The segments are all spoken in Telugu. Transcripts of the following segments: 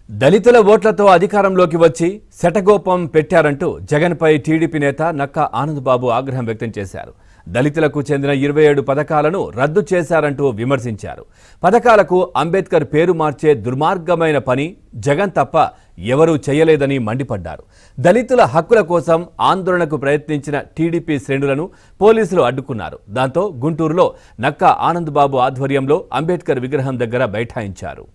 దళితుల ఓట్లతో అధికారంలోకి వచ్చి శటగోపం పెట్టారంటూ జగన్పై టీడీపీ నేత నక్కా ఆనందబాబు ఆగ్రహం వ్యక్తం చేశారు దళితులకు చెందిన ఇరవై ఏడు పథకాలను రద్దు చేశారంటూ విమర్శించారు పథకాలకు అంబేద్కర్ పేరు మార్చే దుర్మార్గమైన పని జగన్ తప్ప ఎవరూ చేయలేదని మండిపడ్డారు దళితుల హక్కుల కోసం ఆందోళనకు ప్రయత్నించిన టీడీపీ శ్రేణులను పోలీసులు అడ్డుకున్నారు దాంతో గుంటూరులో నక్కా ఆనందబాబు ఆధ్వర్యంలో అంబేద్కర్ విగ్రహం దగ్గర బైఠాయించారు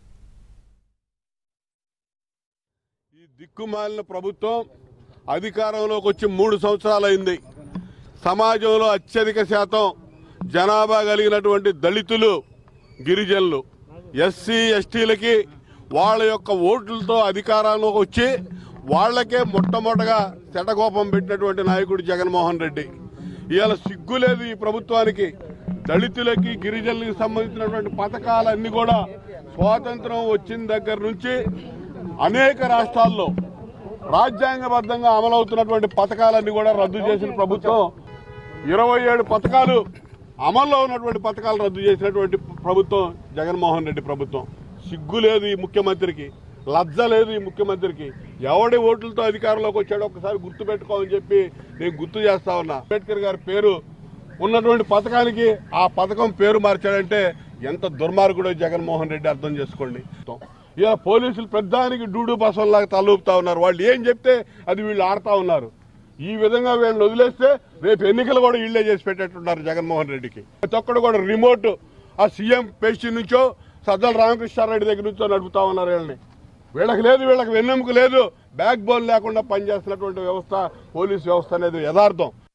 ఈ దిక్కుమాలిన ప్రభుత్వం అధికారంలోకి వచ్చి మూడు సంవత్సరాలైంది సమాజంలో అత్యధిక శాతం జనాభా కలిగినటువంటి దళితులు గిరిజనులు ఎస్సీ ఎస్టీలకి వాళ్ళ యొక్క ఓట్లతో అధికారంలోకి వచ్చి వాళ్ళకే మొట్టమొదటగా శటకోపం పెట్టినటువంటి నాయకుడు జగన్మోహన్ రెడ్డి ఇవాళ సిగ్గు లేదు ఈ ప్రభుత్వానికి దళితులకి గిరిజనులకి సంబంధించినటువంటి పథకాలన్నీ కూడా స్వాతంత్రం వచ్చిన దగ్గర నుంచి అనేక రాష్ట్రాల్లో రాజ్యాంగబద్ధంగా అమలవుతున్నటువంటి పథకాలన్నీ కూడా రద్దు చేసిన ప్రభుత్వం ఇరవై ఏడు పథకాలు అమల్లో ఉన్నటువంటి పథకాలు రద్దు చేసినటువంటి ప్రభుత్వం జగన్మోహన్ రెడ్డి ప్రభుత్వం సిగ్గు లేదు ఈ ముఖ్యమంత్రికి లజ్జ లేదు ఈ ముఖ్యమంత్రికి ఎవడి ఓట్లతో అధికారంలోకి వచ్చాడో ఒకసారి గుర్తు పెట్టుకోమని చెప్పి నేను గుర్తు చేస్తా ఉన్నా అంబేద్కర్ గారి పేరు ఉన్నటువంటి పథకానికి ఆ పథకం పేరు మార్చాడంటే ఎంత దుర్మార్గుడో జగన్మోహన్ రెడ్డి అర్థం చేసుకోండి ఇలా పోలీసులు పెద్దానికి డూడు బసంలాగా తలూపుతా ఉన్నారు వాళ్ళు ఏం చెప్తే అది వీళ్ళు ఆడుతా ఉన్నారు ఈ విధంగా వీళ్ళని వదిలేస్తే రేపు ఎన్నికలు కూడా వీళ్ళే చేసి పెట్టేట్టున్నారు జగన్మోహన్ రెడ్డికి ప్రతి ఒక్కడు కూడా రిమోట్ ఆ సీఎం పేషి నుంచో సజ్జల రామకృష్ణారెడ్డి దగ్గర నుంచో నడుపుతా ఉన్నారు వీళ్ళని వీళ్ళకి లేదు వీళ్ళకి వెన్నెముక లేదు బ్యాక్ బోన్ లేకుండా పనిచేస్తున్నటువంటి వ్యవస్థ పోలీస్ వ్యవస్థ అనేది యథార్థం